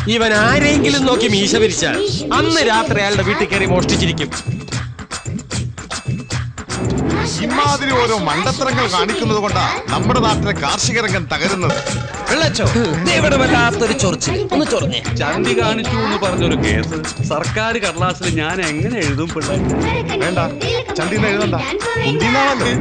ഇവൻ ആരെങ്കിലും നോക്കി മീശ പിരിച്ചാൽ അന്ന് രാത്രി അയാളുടെ വീട്ടിൽ കയറി മോഷ്ടിച്ചിരിക്കും ഇമാതിരി ഓരോ മണ്ടത്തരങ്ങൾ കാണിക്കുന്നത് കൊണ്ടാ നമ്മുടെ നാട്ടിലെ കാർഷിക രംഗം തകരുന്നത് വെള്ളച്ചോ ദേ ഇവിടെ വല്ലാത്തൊരു ചൊറിച്ചിൽ ഒന്ന് ചൊറിഞ്ഞേ ചന്തി കാണിച്ചു എന്ന് പറഞ്ഞൊരു കേസ് സർക്കാർ കടലാസിൽ ഞാൻ എങ്ങനെ എഴുതും പിള്ളേർ വേണ്ട ചന്തിന്ന് എഴുതണ്ട കുന്തിന്നാണല്ലോ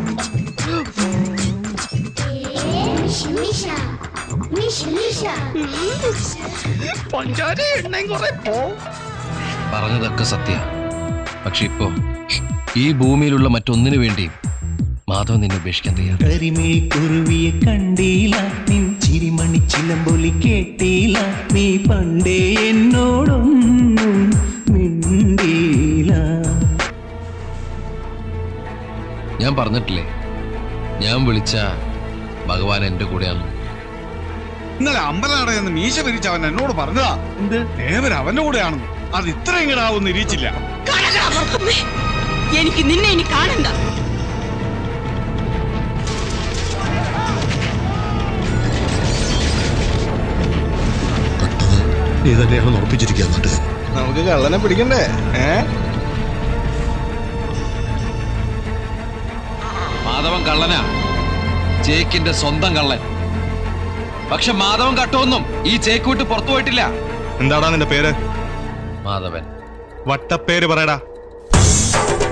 പറഞ്ഞതൊക്കെ സത്യ പക്ഷെ ഇപ്പോ ഈ ഭൂമിയിലുള്ള മറ്റൊന്നിനു വേണ്ടിയും മാധവൻ നിന്നെ ഉപേക്ഷിക്കാൻ തയ്യാറ് കരിമേ കുരുവിയെ കണ്ടീല നിൻ ചിരിമണി ചിലമ്പൊലി കേട്ടീല നീ പണ്ടേ എന്നോടൊന്നും മിണ്ടീല ഞാൻ പറഞ്ഞിട്ടില്ലേ ഞാൻ വിളിച്ച ഭഗവാൻ എന്റെ കൂടെയാണ് ഇന്നലെ അമ്പലനടയെന്ന് മീശ പിരിച്ച് അവൻ എന്നോട് പറഞ്ഞതാ എന്ത് ദേവൻ അവന്റെ കൂടെയാണെന്ന് അത് ഇത്ര ഇങ്ങനാവും നിരീച്ചില്ല എനിക്ക് നിന്നെ ഇനി കാണണ്ട നീ തന്നെയാണ് ഉറപ്പിച്ചിരിക്കുക എന്നിട്ട് നമുക്ക് കള്ളനെ പിടിക്കണ്ടേ ഏ മാധവൻ കള്ളനാ ചേക്കിന്റെ സ്വന്തം കള്ളൻ പക്ഷെ മാധവൻ കട്ടൊന്നും ഈ ചേക്ക് വിട്ട് പുറത്തു പോയിട്ടില്ല എന്താടാ നിന്റെ പേര് മാധവൻ വട്ടപ്പേര് പറയടാ